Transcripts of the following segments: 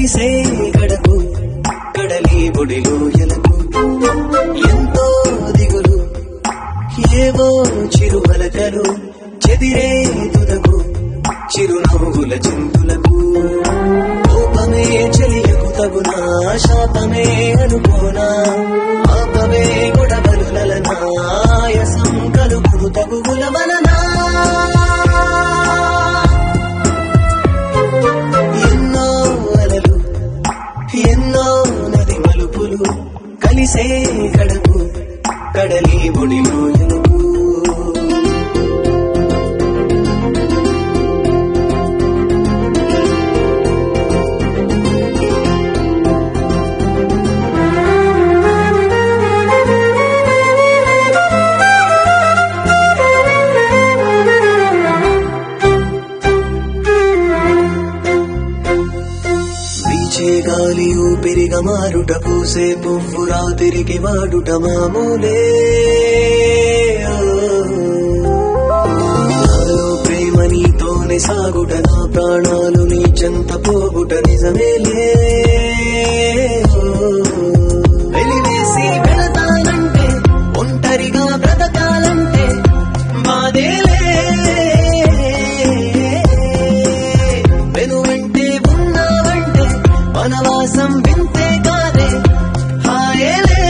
కలిసే గడపు కడలి బొడిలో ఎలకు ఎంతో దిగులు ఏవో చిరుమలకలు చెదిరే తుదకు చిరునవ్వుల చింతులకు కోపమే చెలియకు తగునా శాపమే అనుకోనా ఆపమే గొడవలు లలనా ఆయాసం కలుగును తగుల వలనా ఎన్నో అలలు ఎన్నో నది మలుపులు కలిసే కడకు కడలి బొడిలో ఎలుగు వీచే గాలి ఊపిరిగా మారుట పూసే పువ్వురా తిరిగి వాడుట మామూలే నాలో ప్రేమ నీతోనే సాగుట నా ప్రాణాలు నీ చెంత పోగుట నిజమేలే వెలివేసి వెళతానంటే ఒంటరిగా బ్రతకాలంటే మాదేలే వెనువంటే ఉన్నావంటే వనవాసం వింతే కాదే హాయేలే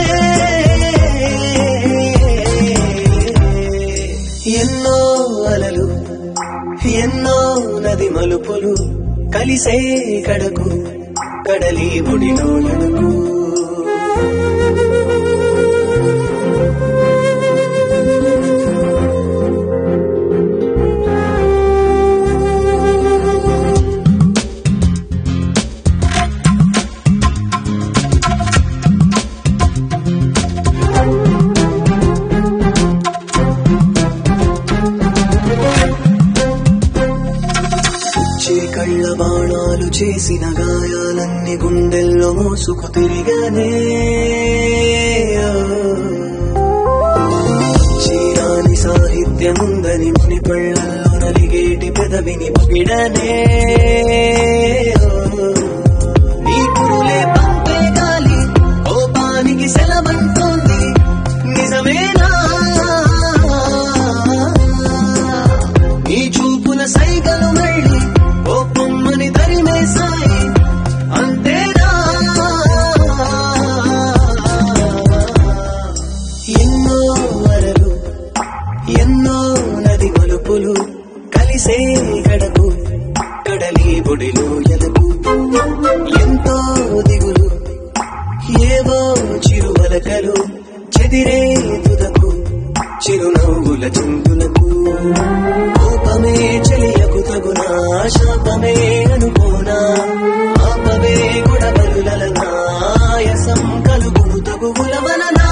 ఎన్నో అలలు ఎన్నో నది మలుపులు కలిసే కడకు కడలి బుడిలో ఎడుకు చే కళ్ళ బాణాలు చేసిన గాయాలన్నీ గుండెల్లో మోసుకు తిరిగానే చీరాని సాహిత్యముందని ముని పళ్ళల్లో నలిగేటి పెదవిని పొగిడనే నీ కురులే పంపే గాలి కోపానికి సెలవంటోంది నిజమేనా నీ చూపుల సైగలు మళ్ళీ ఓ పొమ్మని తరిమేశాయి అంతేనా ఎన్నో వరలు ఎన్నో నది మలుపులు కలిసే గడకు కడలి బొడిలో ఎదకు ఎంతో దిగులు ఏవో చిరువలకలు చెదిరే తుదకు చిరునవ్వుల చింతులకు కోపమే చెలియకు తగునా శాపమే అనుకోనా ఆపవే గొడవలు లలనా ఆయాసం కలుగును తగువుల వలనా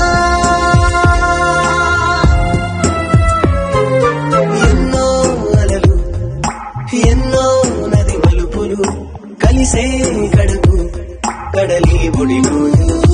ఎన్నో అలలు ఎన్నో నది మలుపులు కలిసే కడకు కడలి బొడిలో ఎలుగు